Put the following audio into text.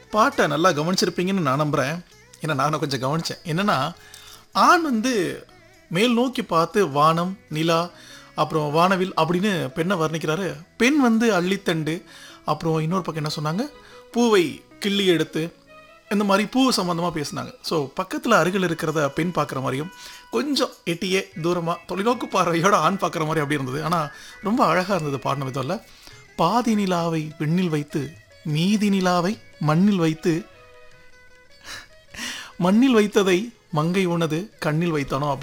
பாட்டை நல்லா கவனிச்சிருப்பீங்கன்னு நான் நம்புகிறேன் ஏன்னா நானும் கொஞ்சம் கவனித்தேன் என்னென்னா ஆண் வந்து மேல் நோக்கி பார்த்து வானம் நிலா அப்புறம் வானவில் அப்படின்னு பெண்ணை வர்ணிக்கிறாரு பெண் வந்து அள்ளித்தண்டு அப்புறம் இன்னொரு பக்கம் என்ன சொன்னாங்க பூவை கிள்ளி எடுத்து இந்த மாதிரி பூ சம்மந்தமாக பேசினாங்க ஸோ பக்கத்தில் அருகில் இருக்கிறத பெண் பார்க்குற மாதிரியும் கொஞ்சம் எட்டியே தூரமாக தொலைநோக்கு பார்வையோட ஆண் பார்க்குற மாதிரி அப்படி இருந்தது ஆனால் ரொம்ப அழகாக இருந்தது பாடின விதம் இல்லை பாதி நிலாவை விண்ணில் வைத்து மீதி நிலாவை மண்ணில் வைத்து மண்ணில் வைத்ததை மங்கை உனது கண்ணில் வைத்தானோ அப்படி